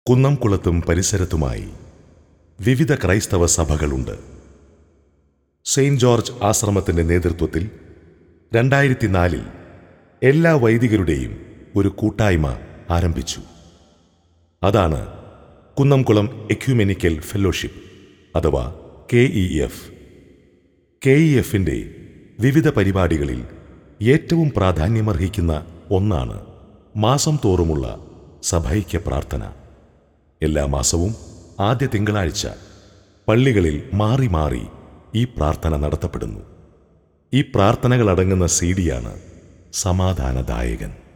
കുന്നംകുളത്തും പരിസരത്തുമായി വിവിധ ക്രൈസ്തവ സഭകളുണ്ട് Saint George ആശ്രമത്തിന്റെ നേതൃത്വത്തിൽ രണ്ടായിരത്തി നാലിൽ എല്ലാ വൈദികരുടെയും ഒരു കൂട്ടായ്മ ആരംഭിച്ചു അതാണ് കുന്നംകുളം എക്യുമെനിക്കൽ ഫെലോഷിപ്പ് അഥവാ K E F K E എഫിൻ്റെ വിവിധ പരിപാടികളിൽ ഏറ്റവും പ്രാധാന്യമർഹിക്കുന്ന ഒന്നാണ് മാസം തോറുമുള്ള സഭൈക്യ പ്രാർത്ഥന എല്ലാ മാസവും ആദ്യ തിങ്കളാഴ്ച പള്ളികളിൽ മാറി മാറി ഈ പ്രാർത്ഥന നടത്തപ്പെടുന്നു ഈ പ്രാർത്ഥനകളടങ്ങുന്ന സി ഡിയാണ് സമാധാനദായകൻ